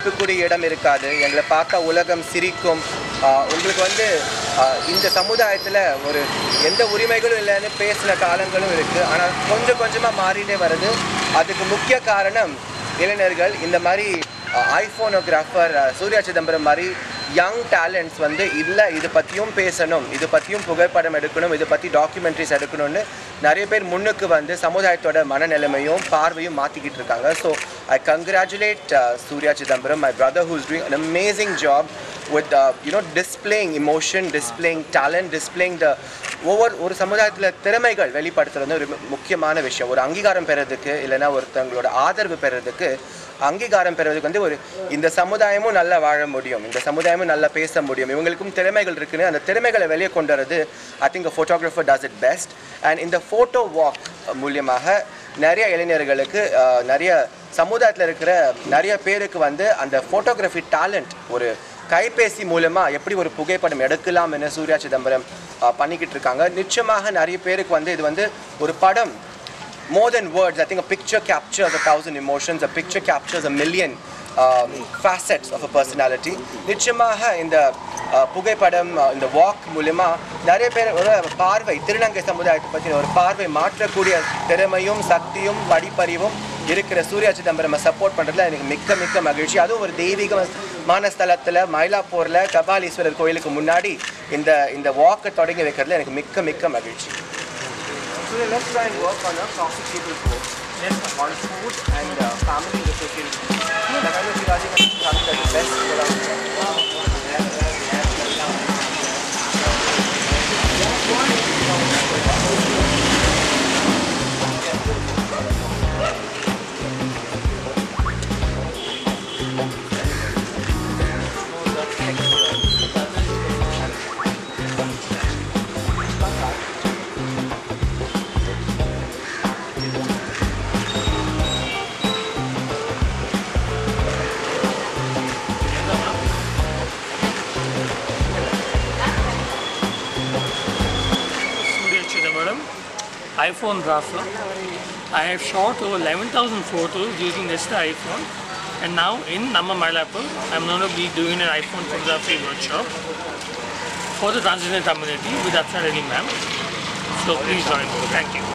கூடிய இடம் இருக்காது எங்களை பார்த்தா உலகம் சிரிக்கும் ஆஹ் உங்களுக்கு வந்து ஆஹ் இந்த சமுதாயத்தில் ஒரு எந்த உரிமைகளும் இல்லைன்னு பேசின காலங்களும் இருக்குது ஆனால் கொஞ்சம் கொஞ்சமாக மாறிட்டே வருது அதுக்கு முக்கிய காரணம் இளைஞர்கள் இந்த மாதிரி ஐஃபோனோகிராஃபர் சூர்யா சிதம்பரம் மாதிரி யங் டேலண்ட்ஸ் வந்து இல்லை இது பற்றியும் பேசணும் இது பற்றியும் புகைப்படம் எடுக்கணும் இது பற்றி டாக்குமெண்ட்ரிஸ் எடுக்கணும்னு நிறைய பேர் முன்னுக்கு வந்து சமுதாயத்தோட மனநிலைமையும் பார்வையும் மாற்றிக்கிட்டு இருக்காங்க so I congratulate Surya Chidambaram my brother who's doing an amazing job with you know displaying emotion displaying talent displaying the ஒவ்வொரு ஒரு சமுதாயத்தில் திறமைகள் வெளிப்படுத்துறது ஒரு மு- முக்கியமான விஷயம் ஒரு அங்கீகாரம் பெறதுக்கு இல்லைன்னா ஒருத்தவங்களோட ஆதரவு பெறதுக்கு அங்கீகாரம் பெறுவதுக்கு வந்து ஒரு இந்த சமுதாயமும் நல்லா வாழ முடியும் இந்த சமுதாயமும் நல்லா பேச முடியும் இவங்களுக்கும் திறமைகள் இருக்குன்னு அந்த திறமைகளை வெளியே கொண்டு வரது I think photographer does it best and இந்த ஃபோட்டோ வாக் மூலியமாக நிறைய இளைஞர்களுக்கு அஹ், நிறைய சமுதாயத்தில் இருக்கிற நிறைய பேருக்கு வந்து அந்த ஃபோட்டோகிராஃபி டேலண்ட் ஒரு கைபேசி மூலமா எப்படி ஒரு புகைப்படம் எடுக்கலாம் என சூர்யா சிதம்பரம் அஹ், பண்ணிக்கிட்டு இருக்காங்க நிச்சயமாக நிறைய பேருக்கு வந்து இது வந்து ஒரு படம் more than words, I think a picture captures a thousand emotions, a picture captures a million um, facets of a personality. நிச்சயமாக இந்த uh, புகைப்படம் uh, இந்த வாக் மூலமா நிறைய பேர் ஒரு பார்வை திருநங்கை சமுதாயத்தை பற்றின ஒரு பார்வை மாற்றக்கூடிய திறமையும் சக்தியும் படிப்பறிவும் இருக்கிற சூர்யா சிதம்பரம் சப்போர்ட் பண்ணுறதுல எனக்கு மிக்க மிக்க மகிழ்ச்சி அதுவும் ஒரு தெய்வீகமான ஸ்தலத்தில் மயிலாப்பூரில் கபாலீஸ்வரர் கோயிலுக்கு முன்னாடி இந்த இந்த வாக்கை தொடங்கி வைக்கிறதுல எனக்கு மிக்க மிக்க மகிழ்ச்சி So then let's try and work on a coffee table book on food and uh, family in the social. Like I know Shivaji can tell me that the best around. Surya Chidambaram, iPhone Rafa. I have shot over 11,000 photos using just the iPhone. And now in Namma Mailapur, I'm going to be doing an iPhone photography workshop for the transgender community with Apsara Ali ma'am. So please join me. Thank you.